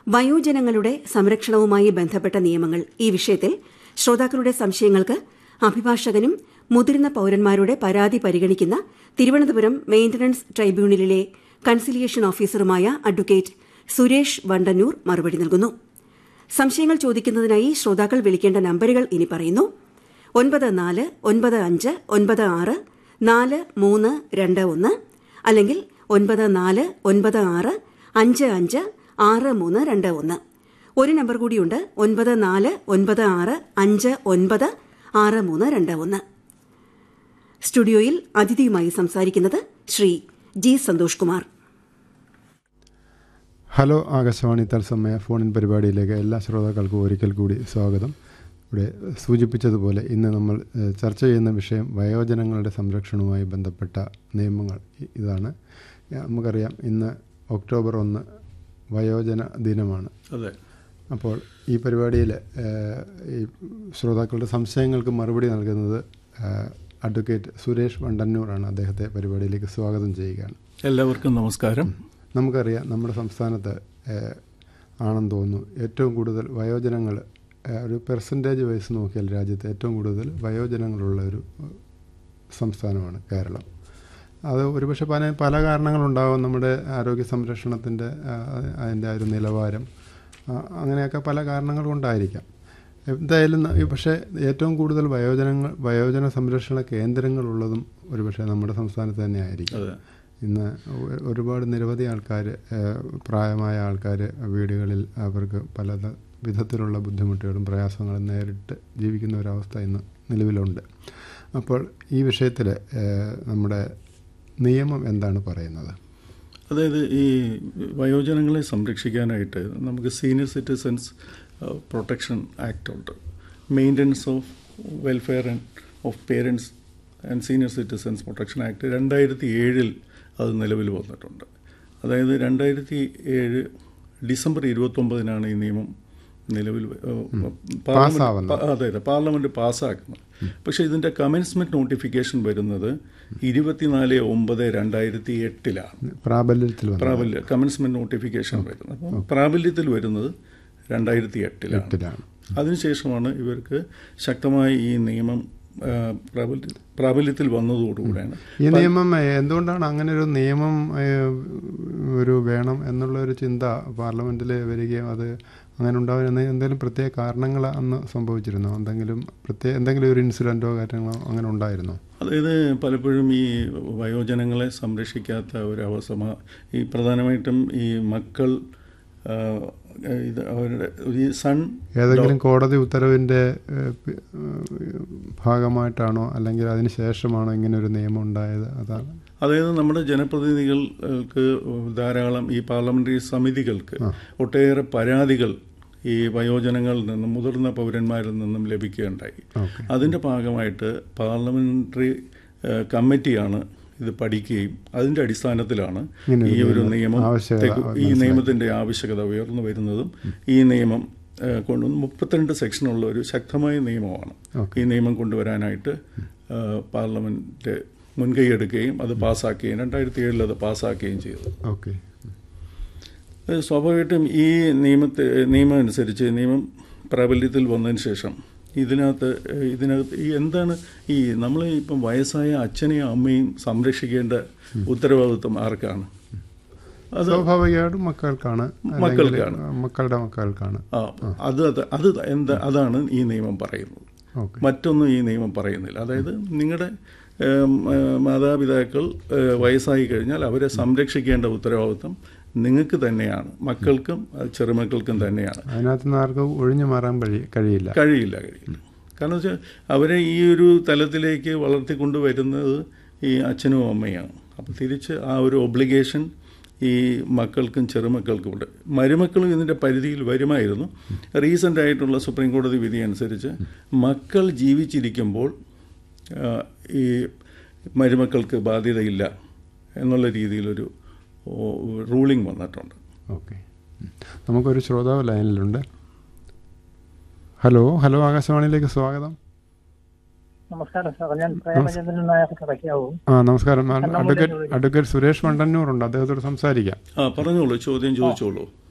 വയോജനങ്ങളുടെ സംരക്ഷണവുമായി ബന്ധപ്പെട്ട നിയമങ്ങൾ ഈ വിഷയത്തിൽ ശ്രോതാക്കളുടെ സംശയങ്ങൾക്ക് അഭിഭാഷകനും മുതിർന്ന പൌരന്മാരുടെ പരാതി പരിഗണിക്കുന്ന തിരുവനന്തപുരം മെയിന്റനൻസ് ട്രൈബ്യൂണലിലെ കൺസിലിയേഷൻ ഓഫീസറുമായ അഡ്വക്കേറ്റ് സുരേഷ് വണ്ടന്നൂർ മറുപടി നൽകുന്നു സംശയങ്ങൾ ചോദിക്കുന്നതിനായി ശ്രോതാക്കൾ വിളിക്കേണ്ട നമ്പറുകൾ ഇനി പറയുന്നു ഒൻപത് നാല് ഒൻപത് അഞ്ച് ഒൻപത് ആറ് നാല് മൂന്ന് രണ്ട് ഒന്ന് അല്ലെങ്കിൽ ഒൻപത് നാല് ഒൻപത് ആറ് അഞ്ച് അഞ്ച് ആറ് മൂന്ന് രണ്ട് ഒന്ന് ഒരു നമ്പർ കൂടിയുണ്ട് ഒൻപത് നാല് ഒൻപത് ആറ് അഞ്ച് ഒൻപത് ആറ് മൂന്ന് രണ്ട് ഒന്ന് സ്റ്റുഡിയോയിൽ അതിഥിയുമായി സംസാരിക്കുന്നത് ശ്രീ ജി സന്തോഷ് കുമാർ ഹലോ ആകാശവാണി തത്സമയ ഫോണിൻ പരിപാടിയിലേക്ക് എല്ലാ ശ്രോതാക്കൾക്കും ഒരിക്കൽ കൂടി സ്വാഗതം ഇവിടെ സൂചിപ്പിച്ചതുപോലെ ഇന്ന് നമ്മൾ ഏഹ്, ചർച്ച ചെയ്യുന്ന വിഷയം വയോജനങ്ങളുടെ സംരക്ഷണവുമായി ബന്ധപ്പെട്ട നിയമങ്ങൾ ഇ- ഇതാണ് ഏഹ്, നമുക്കറിയാം ഇന്ന് ഒക്ടോബർ ഒന്ന് വയോജന ദിനമാണ് അതെ അപ്പോൾ ഈ പരിപാടിയിൽ ഈ ശ്രോതാക്കളുടെ സംശയങ്ങൾക്ക് മറുപടി നൽകുന്നത് ഏഹ്, അഡ്വക്കേറ്റ് സുരേഷ് വണ്ടന്നൂറാണ് അദ്ദേഹത്തെ പരിപാടിയിലേക്ക് സ്വാഗതം ചെയ്യുകയാണ് എല്ലാവർക്കും നമസ്കാരം നമുക്കറിയാം നമ്മുടെ സംസ്ഥാനത്ത് ഏഹ്, ആണെന്ന് തോന്നുന്നു ഏറ്റവും കൂടുതൽ വയോജനങ്ങൾ ഏഹ്, ഒരു പെർസെൻറ്റേജ് വയസ്സ് നോക്കിയാൽ രാജ്യത്ത് ഏറ്റവും കൂടുതൽ വയോജനങ്ങളുള്ള ഒരു ഏഹ്, സംസ്ഥാനമാണ് കേരളം അത് ഒരുപക്ഷെ പല പല കാരണങ്ങളുണ്ടാകും നമ്മുടെ ആരോഗ്യ സംരക്ഷണത്തിൻ്റെ അതിൻ്റെ ആ ഒരു നിലവാരം ആ, അങ്ങനെയൊക്കെ പല കാരണങ്ങൾ കൊണ്ടായിരിക്കാം എന്തായാലും ന- ഈ പക്ഷേ ഏറ്റവും കൂടുതൽ വയോജനങ്ങൾ വയോജന സംരക്ഷണ കേന്ദ്രങ്ങളുള്ളതും ഒരുപക്ഷെ നമ്മുടെ സംസ്ഥാനത്ത് തന്നെ ആയിരിക്കും അതെ ഇന്ന് ഒ- ഒരുപാട് നിരവധി ആൾക്കാർ പ്രായമായ ആൾക്കാർ വീടുകളിൽ അവർക്ക് പല ത- വിധത്തിലുള്ള ബുദ്ധിമുട്ടുകളും പ്രയാസങ്ങളും നേരിട്ട് ജീവിക്കുന്ന ഒരവസ്ഥ ഇന്ന് നിലവിലുണ്ട് അപ്പോൾ ഈ വിഷയത്തിൽ നമ്മുടെ നിയമം എന്താണ് പറയുന്നത് അതായത് ഈ വയോജനങ്ങളെ സംരക്ഷിക്കാനായിട്ട് നമുക്ക് സീനിയർ സിറ്റിസൺസ് പ്രൊട്ടക്ഷൻ ആക്ട് ഉണ്ട് maintenance of welfare and of parents and senior citizens protection act രണ്ടായിരത്തി ഏഴിൽ അത് നിലവിൽ വന്നിട്ടുണ്ട് അതായത് രണ്ടായിരത്തി ഏഴ് ഡിസംബർ ഇരുപത്തൊമ്പതിനാണ് ഈ നിയമം നിലവിൽ ഏഹ്, പാർലമെന്റ് പാസ്സാവുന്നത്. പ- അതെ അതെ പാർലമെന്റ് പാസ്സാക്കുന്നത് പക്ഷേ ഇതിന്റെ കമൻസ്മെന്റ് നോട്ടിഫിക്കേഷൻ വരുന്നത് ഇരുപത്തിനാല് ഒമ്പത് രണ്ടായിരത്തി എട്ടിലാണ് പ്രാബല്യത്തിൽ വന്ന പ്രാബല്യ കമൻസ്മെന്റ് നോട്ടിഫിക്കേഷൻ വരുന്നത് അപ്പം പ്രാബല്യത്തിൽ വരുന്നത് രണ്ടായിരത്തി എട്ടിലാണ് എട്ടിലാണ് അതിനുശേഷമാണ് ഇവർക്ക് ശക്തമായി ഈ നിയമം ആ, പ്രാബല്യ പ്രാബല്യത്തിൽ വന്നതോടുകൂടെയാണ് ഈ നിയമം ഏഹ്, എന്തുകൊണ്ടാണ് അങ്ങനെ ഒരു നിയമം ഏഹ്, ഒരു വേണം എന്നുള്ള ഒരു ചിന്ത പാർലമെന്റിൽ വരികയും അത് അങ്ങനെ ഉണ്ടാവാൻ എന്തെങ്കിലും പ്രത്യേക കാരണങ്ങൾ അന്ന് സംഭവിച്ചിരുന്നോ എന്തെങ്കിലും പ്രത്യേക എന്തെങ്കിലും ഒരു ഇൻസിഡൻറ്റോ കാര്യങ്ങളോ അങ്ങനെ ഉണ്ടായിരുന്നോ അതായത് പലപ്പോഴും ഈ വയോജനങ്ങളെ സംരക്ഷിക്കാത്ത ഒരു അവസ്ഥ ഈ പ്രധാനമായിട്ടും ഈ മക്കൾ ആ, ഇത് അവരുടെ ഈ സൺ ഏതെങ്കിലും കോടതി ഉത്തരവിൻ്റെ ഏഹ്, പി- ഏഹ്, ഭാഗമായിട്ടാണോ അല്ലെങ്കിൽ അതിന് ശേഷമാണോ ഇങ്ങനെ ഒരു നിയമം ഉണ്ടായത് അതാണ് അതായത് നമ്മുടെ ജനപ്രതിനിധികൾക്ക് ധാരാളം ഈ പാർലമെന്ററി സമിതികൾക്ക് ഒട്ടേറെ പരാതികൾ ഈ വയോജനങ്ങളിൽ നിന്നും മുതിർന്ന പൗരന്മാരിൽ നിന്നും ലഭിക്കുകയുണ്ടായി ഓക്കെ അതിന്റെ ഭാഗമായിട്ട് പാർലമെന്ററി ഏഹ്, കമ്മിറ്റിയാണ് ഇത് പഠിക്കുകയും അതിന്റെ അടിസ്ഥാനത്തിലാണ് ഇങ്ങനെ ഈ ഒരു നിയമം ആവശ്യകത ഈ നിയമത്തിന്റെ ആവശ്യകത ഉയർന്നു വരുന്നതും ഈ നിയമം ഏഹ്, കൊണ്ട് മുപ്പത്തിരണ്ട് സെക്ഷനുള്ള ഒരു ശക്തമായ നിയമമാണ് ഓക്കെ. ഈ നിയമം കൊണ്ടുവരാനായിട്ട് ഏഹ്, പാർലമെന്റ് മുൻകൈയെടുക്കുകയും അത് പാസ്സാക്കുകയും രണ്ടായിരത്തി ഏഴിൽ അത് പാസ്സാക്കുകയും ചെയ്തു ഓക്കെ അത് സ്വാഭാവികമായിട്ടും ഈ നിയമത്തെ നിയമം അനുസരിച്ച് നിയമം പ്രാബല്യത്തിൽ വന്നതിന് ശേഷം ഇതിനകത്ത് ഏഹ്, ഇതിനകത്ത് ഈ എന്താണ് ഈ നമ്മൾ ഇപ്പം വയസ്സായ അച്ഛനെയും അമ്മയും സംരക്ഷിക്കേണ്ട ഉത്തരവാദിത്വം ആർക്കാണ് അത് സ്വാഭാവികമായിട്ടും മക്കൾക്കാണ് അല്ലെങ്കിൽ മക്കൾക്കാണ്. മക്കളുടെ മക്കൾക്കാണ് ആ അത് അത് അത് എന്താ അതാണ് ഈ നിയമം പറയുന്നത് ഓക്കെ മറ്റൊന്നും ഈ നിയമം പറയുന്നില്ല അതായത് നിങ്ങളുടെ ഏം, ഏ, മാതാപിതാക്കൾ ഏ, വയസ്സായി കഴിഞ്ഞാൽ അവരെ സംരക്ഷിക്കേണ്ട ഉത്തരവാദിത്വം നിങ്ങൾക്ക് തന്നെയാണ് മക്കൾക്കും അത് ചെറുമക്കൾക്കും തന്നെയാണ് അതിനകത്ത് നിന്ന് ആർക്കും ഒഴിഞ്ഞു മാറാൻ കഴി കഴിയില്ല കഴിയില്ല കഴിയില്ല കാരണം വെച്ചാൽ അവരെ ഈ ഒരു തലത്തിലേക്ക് വളർത്തിക്കൊണ്ട് വരുന്നത് ഈ അച്ഛനും അമ്മയാണ് അപ്പോൾ തിരിച്ച് ആ ഒരു ഒബ്ലിഗേഷൻ ഈ മക്കൾക്കും ചെറുമക്കൾക്കും ഉണ്ട് മരുമക്കളും ഇതിൻ്റെ പരിധിയിൽ വരുമായിരുന്നു റീസെൻ്റ് ആയിട്ടുള്ള സുപ്രീം കോടതി വിധി അനുസരിച്ച് മക്കൾ ജീവിച്ചിരിക്കുമ്പോൾ ആ, ഈ മരുമക്കൾക്ക് ബാധ്യതയില്ല എന്നുള്ള രീതിയിലൊരു റൂളിംഗ് വന്നിട്ടുണ്ട് ഓക്കെ നമുക്കൊരു ശ്രോതാവ് ലൈനിലുണ്ട് ഹലോ ഹലോ ആകാശവാണിയിലേക്ക് സ്വാഗതം നമസ്കാരം സാർ ഞാൻ പ്രേമചന്ദ്രൻ നായർ കിടക്കാവൂ ആ നമസ്കാരം ആ, നമ്മൾ അഡ്വക്കേറ്റ് അഡ്വക്കേറ്റ് സുരേഷ് വണ്ടന്നൂറുണ്ട് അദ്ദേഹത്തോട് സംസാരിക്കാം ആ പറഞ്ഞോളൂ ചോദ്യം ചോദിച്ചോളൂ